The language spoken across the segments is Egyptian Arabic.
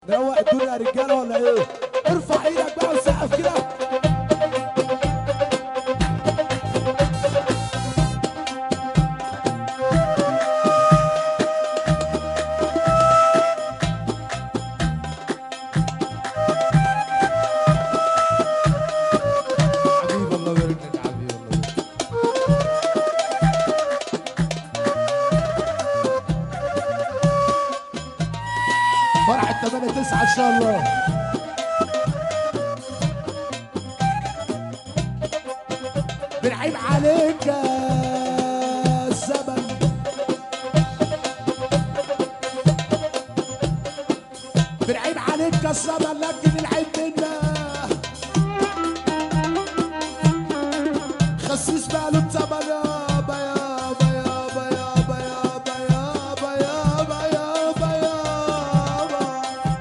روق الدنيا يا رجاله ولا ايه ارفع ايدك بقى وسقف كده حبيبي الله يبارك لك يا حبيبي الله يبارك لك. فرحة 8 9 ان شاء الله بنعيب عليك يا الزمن بنعيب عليك يا الزمن لكن العيب منا خسيس بقاله بتمن يابا يابا يابا يابا يابا يابا يابا يابا يابا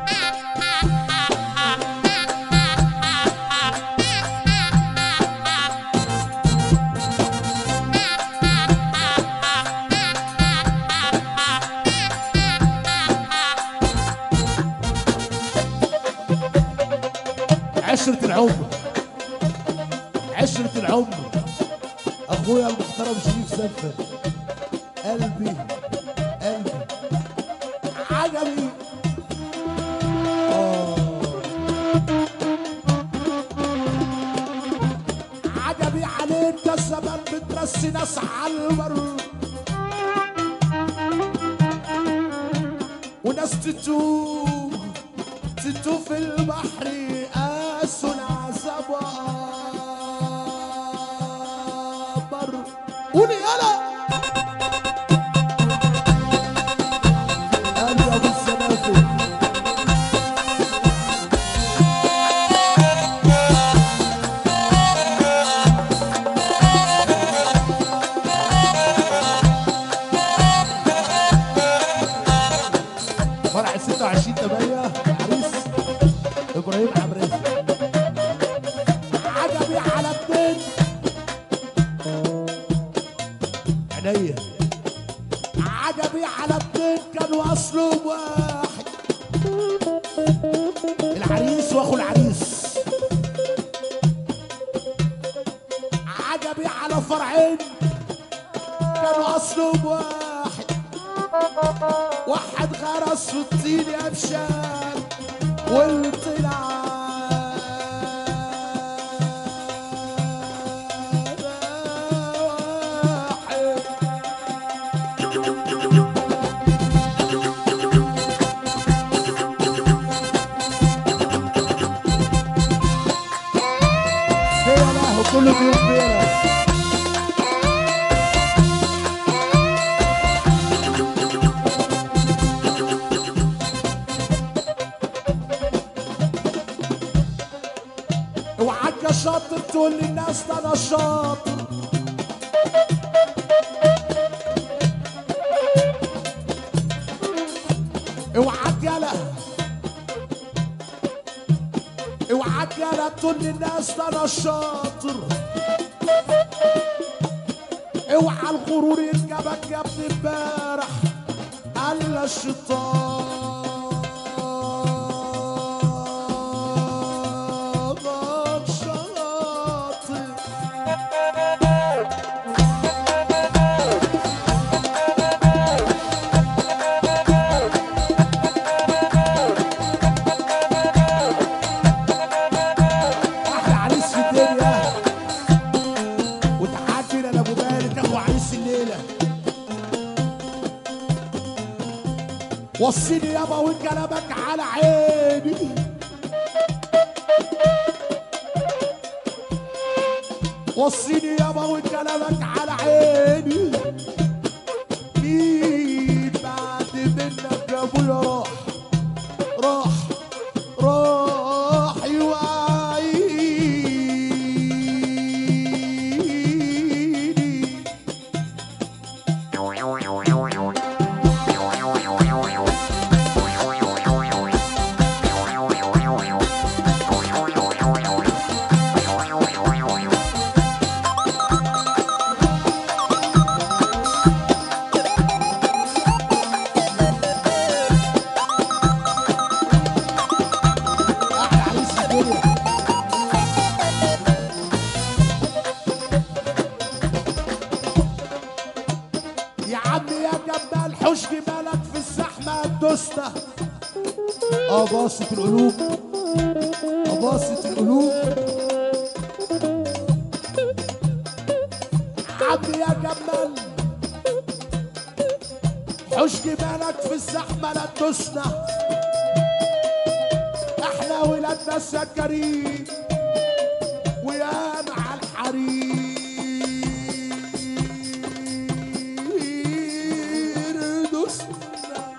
عشرة العمر عشرة العمر أخويا المحترم شريف سفر قلبي قلبي عجبي آه. عجبي عليك الزمن بترسي ناس على البر وناس تتوه تتوه في البحر قاسوا العذاب وأكبر قولي يلا قلبي أبو السلافي فرع 26 8 عريس ابراهيم عبريز عجبي على اتنين عينيا عجبي على اتنين كانوا اصلهم واحد العريس واخو العريس عجبي على فرعين كانوا اصلهم واحد واحد غرس في الطين يا بشار والطلع بيلا وكل ضيوف بيلا اوعاك يا شاطر تقول للناس ده انا شاطر اوعاك يالا اوعاك يالا تقول للناس ده انا شاطر اوعى الغرور يركبك يا ابن امبارح قال الشيطان شاطر احلى عريس في الدنيا وتعدي انا ابو مالك اخو عريس الليله وصيني يابا وكلامك على عيني وصيني يابا وكلامك على عيني مين بعد منك يا ابويا راح راح راح يوعيني اه باصة القلوب اه باصة القلوب عبد يا جمال حش جمالك في الزحمة لا تدوسنا احنا ولاد ناس يا كريم ويا مع الحرير دوسنا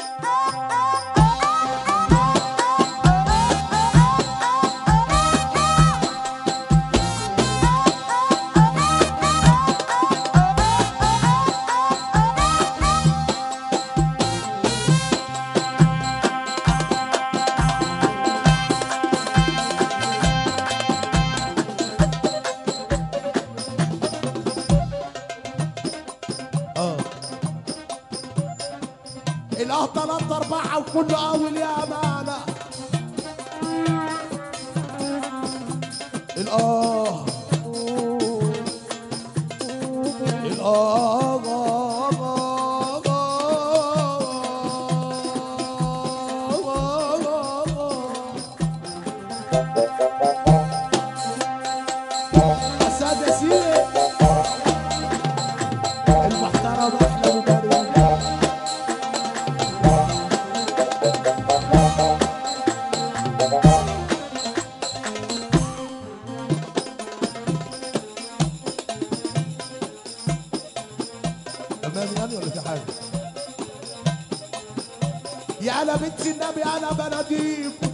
اه الاه تلاتة أربعة وكل أول يا معنى الآه الآه أسد يا سيدي المحترم أحلى مبارك أمامي يعني ولا في حاجة؟ يا أنا بنت النبي أنا بناديكم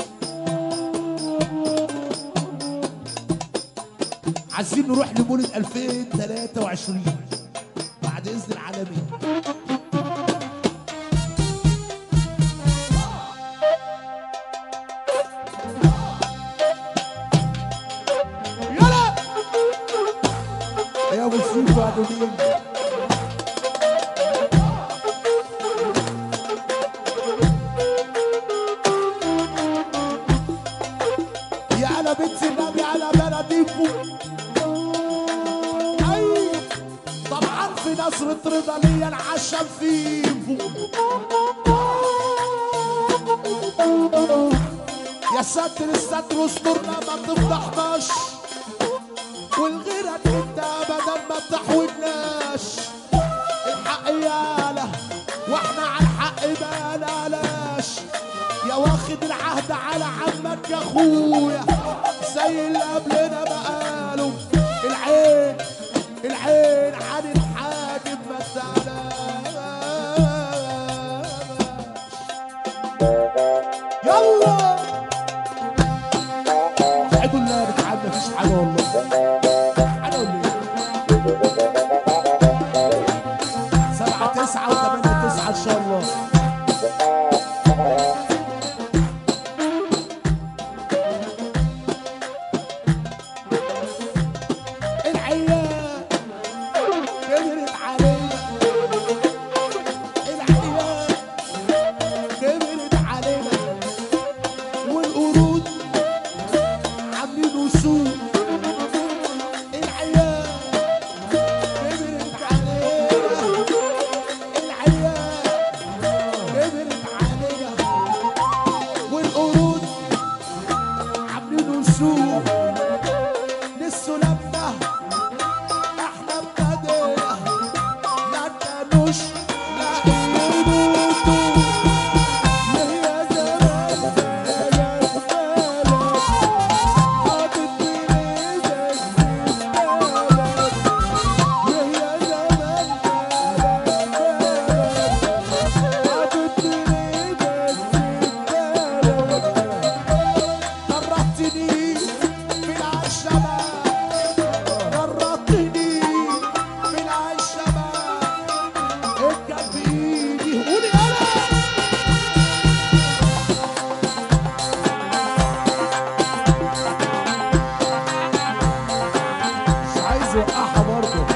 عايزين نروح لمولد 2023 بعد إذن العالمين يلا يا ابو سيف يا دنيا يا على بنت النبي على بلديكم أي طبعا في نصرة رضا ليا العشم فيكم يا ساتر الستر استرنا ما تفضحناش والغيرك انت ابدا ما تحوجناش الحق يالا واحنا على الحق ما لالاش يا واخد العهد على عمك يا اخويا زي اللي قبلنا ما قالوا العين العين عن الحاجب ما تعلاش يلا عدوا الله بتعب مفيش حاجه والله حاجه ولا ايه سبعة تسعة وثمانية تسعة إن شاء الله العيال كبرت علينا العيال كبرت علينا والقرود عاملين وسوق العيال كبرت علينا العيال كبرت علينا والقرود عاملين وسوق لسه لما احنا ابتدينا ما كانوش لاقيين طول يا زمان جربتني في العشمة جربتني في العشمة اتكب بإيدي قولي أنا مش عايز يوقعها برضه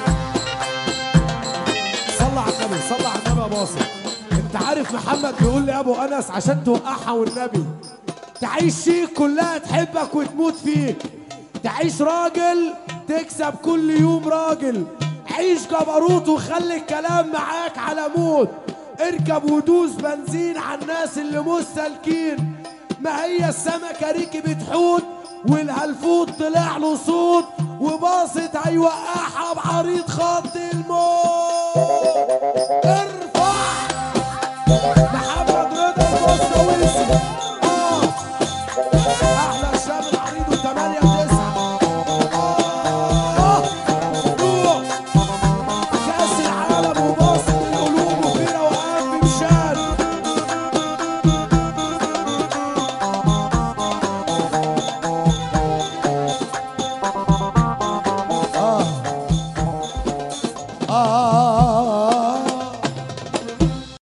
صلى على النبي صلى على النبي يا باصر انت عارف محمد بيقول لي يا ابو انس عشان توقعها والنبي تعيش شيك كلها تحبك وتموت فيك تعيش راجل تكسب كل يوم راجل عيش جبروت وخلي الكلام معاك على موت اركب ودوس بنزين على الناس اللي مش سالكين ما هي السمكة ركبت حوت والهلفوت طلع له صوت وباصت هيوقعها بعريض خط الموت ارفع محمد رضا البصاوي